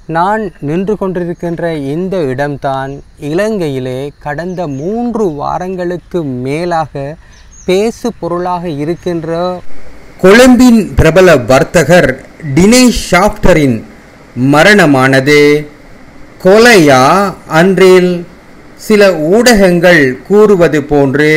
நான் நின்று கொண்டிருக்கின்ற இந்த இடம்தான் இலங்கையிலே கடந்த மூன்று வாரங்களுக்கு மேலாக பேசு பொருளாக இருக்கின்ற கொழும்பின் பிரபல வர்த்தகர் டினேஷ் ஷாப்டரின் மரணமானது கொலையா அன்றில் சில ஊடகங்கள் கூறுவது போன்று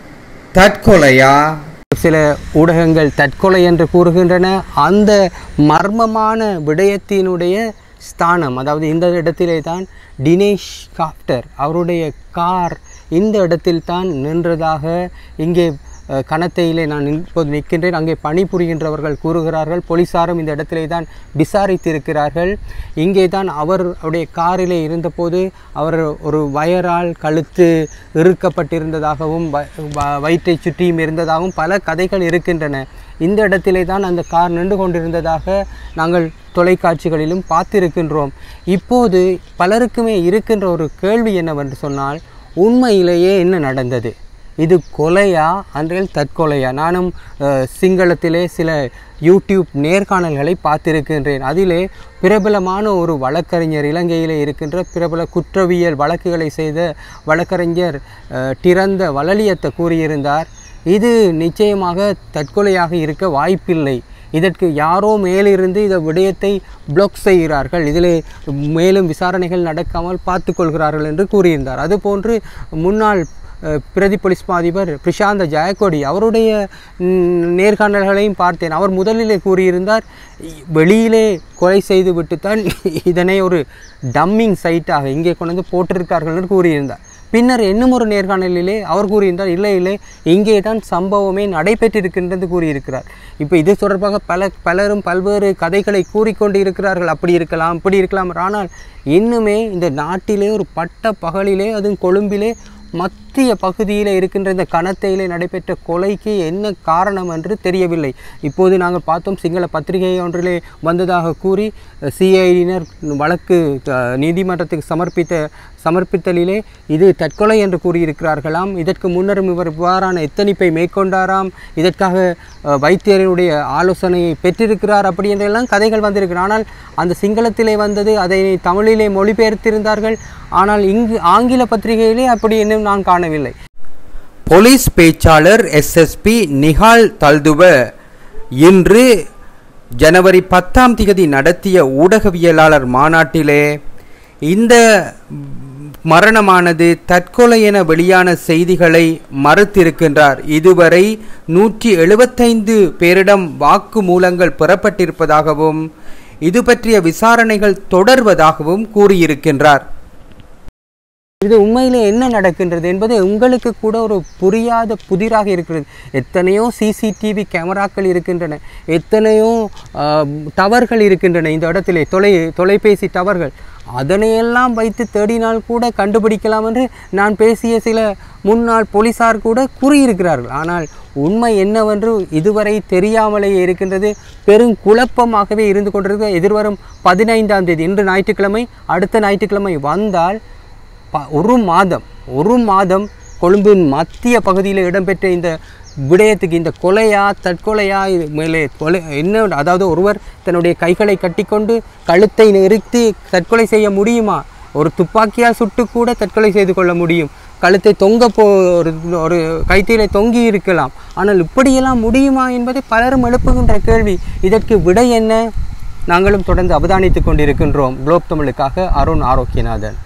தற்கொலையா சில ஊடகங்கள் தற்கொலை என்று கூறுகின்றன அந்த மர்மமான விடயத்தினுடைய ஸ்தானம் அதாவது இந்த இடத்திலே தான் டினேஷ் காப்டர் அவருடைய கார் இந்த இடத்தில் தான் நின்றதாக இங்கே அஹ், கனத்தையிலே நான் இப்போது நிற்கின்றேன் அங்கே பணிபுரிகின்றவர்கள் கூறுகிறார்கள் போலீசாரும் இந்த இடத்திலே தான் விசாரித்திருக்கிறார்கள் இங்கே தான் அவர் அவருடைய காரிலே இருந்தபோது அவர் ஒரு வயரால் கழுத்து இறுக்கப்பட்டிருந்ததாகவும் வ- வ- வயிற்றை சுற்றியும் இருந்ததாகவும் பல கதைகள் இருக்கின்றன இந்த இடத்திலே தான் அந்த கார் நின்று கொண்டிருந்ததாக நாங்கள் தொலைக்காட்சிகளிலும் பார்த்திருக்கின்றோம் இப்போது பலருக்குமே இருக்கின்ற ஒரு கேள்வி என்னவென்று சொன்னால் உண்மையிலேயே என்ன நடந்தது இது கொலையா அன்றில் தற்கொலையா நானும் அஹ், சிங்களத்திலே சில யூடியூப் நேர்காணல்களை பார்த்திருக்கின்றேன் அதிலே பிரபலமான ஒரு வழக்கறிஞர் இலங்கையிலே இருக்கின்ற பிரபல குற்றவியல் வழக்குகளை செய்த வழக்கறிஞர் அஹ், டிரந்த வளலியத்தை கூறியிருந்தார் இது நிச்சயமாக தற்கொலையாக இருக்க வாய்ப்பில்லை இதற்கு யாரோ மேலிருந்து இந்த விடயத்தை பிளாக் செய்கிறார்கள் இதிலே மேலும் விசாரணைகள் நடக்காமல் பார்த்து கொள்கிறார்கள் என்று கூறியிருந்தார் அதுபோன்று முன்னாள் அஹ், பிரதி போலீஸ் மா அதிபர் பிரசாந்த ஜெயக்கொடி அவருடைய ம், நேர்காணல்களையும் பார்த்தேன் அவர் முதலிலே கூறியிருந்தார் இ- வெளியிலே கொலை செய்து விட்டுத்தான் இதனை ஒரு டம்மிங் சைட்டாக இங்கே கொண்டு வந்து போட்டிருக்கார்கள் என்று கூறியிருந்தார் பின்னர் இன்னும் ஒரு நேர்காணலிலே அவர் கூறியிருந்தார் இல்லை இல்லை இங்கே தான் சம்பவமே நடைபெற்றிருக்கின்றது கூறியிருக்கிறார் இப்போ இது தொடர்பாக பல பலரும் பல்வேறு கதைகளை கூறிக்கொண்டு இருக்கிறார்கள் அப்படி இருக்கலாம் இப்படி இருக்கலாம் ஆனால் இன்னுமே இந்த நாட்டிலே ஒரு பட்ட பகலிலே அதுவும் கொழும்பிலே மத்திய பகுதியில் இருக்கின்ற இந்த கணத்தையிலே நடைபெற்ற கொலைக்கு என்ன காரணம் என்று தெரியவில்லை இப்போது நாங்கள் பார்த்தோம் சிங்கள பத்திரிகை ஒன்றிலே வந்ததாக கூறி சிஐடியினர் வழக்கு அஹ், நீதிமன்றத்துக்கு சமர்ப்பித்த சமர்ப்பித்தலிலே இது தற்கொலை என்று கூறியிருக்கிறார்களாம் இதற்கு முன்னரும் இவர் இவ்வாறான எத்தனிப்பை மேற்கொண்டாராம் இதற்காக அஹ், வைத்தியருடைய ஆலோசனையை பெற்றிருக்கிறார் அப்படி என்றெல்லாம் கதைகள் வந்திருக்கு ஆனால் அந்த சிங்களத்திலே வந்தது அதை தமிழிலே மொழிபெயர்த்திருந்தார்கள் ஆனால் இங்கு ஆங்கில பத்திரிகையிலே அப்படி இன்னும் நான் காணவில்லை போலீஸ் பேச்சாளர் எஸ்எஸ்பி நிஹால் தல்துவ இன்று ஜனவரி பத்தாம் திகதி நடத்திய ஊடகவியலாளர் மாநாட்டிலே இந்த மரணமானது தற்கொலை என வெளியான செய்திகளை மறுத்திருக்கின்றார் இதுவரை நூற்றி எழுபத்தைந்து பேரிடம் வாக்குமூலங்கள் பெறப்பட்டிருப்பதாகவும் இது பற்றிய விசாரணைகள் தொடர்வதாகவும் கூறியிருக்கின்றார் இது உண்மையிலே என்ன நடக்கின்றது என்பது உங்களுக்கு கூட ஒரு புரியாத புதிராக இருக்கிறது எத்தனையோ சிசிடிவி கேமராக்கள் இருக்கின்றன எத்தனையோ ஆஹ், டவர்கள் இருக்கின்றன இந்த இடத்திலே தொலை தொலைபேசி டவர்கள் அதனையெல்லாம் வைத்து தேடினால் கூட கண்டுபிடிக்கலாம் என்று நான் பேசிய சில முன்னாள் போலீசார் கூட கூறியிருக்கிறார்கள் ஆனால் உண்மை என்னவென்று இதுவரை தெரியாமலேயே இருக்கின்றது பெரும் குழப்பமாகவே இருந்து கொண்டிருக்க எதிர்வரும் பதினைந்தாம் தேதி இன்று ஞாயிற்றுக்கிழமை அடுத்த ஞாயிற்றுக்கிழமை வந்தால் ப- ஒரு மாதம் ஒரு மாதம் கொழும்பின் மத்திய பகுதியில் இடம்பெற்ற இந்த விடயத்துக்கு இந்த கொலையா தற்கொலையா இது மேலே கொலை என்ன அதாவது ஒருவர் தன்னுடைய கைகளை கட்டிக்கொண்டு கழுத்தை நிறுத்தி தற்கொலை செய்ய முடியுமா ஒரு துப்பாக்கியால் சுட்டு கூட தற்கொலை செய்து கொள்ள முடியும் கழுத்தை தொங்க போ ஒரு ஒரு கைத்திலே தொங்கி இருக்கலாம் ஆனால் இப்படியெல்லாம் முடியுமா என்பதை பலரும் எழுப்புகின்ற கேள்வி இதற்கு விடை என்ன நாங்களும் தொடர்ந்து அவதானித்துக் கொண்டிருக்கின்றோம் குளோப் தமிழுக்காக அருண் ஆரோக்கியநாதன்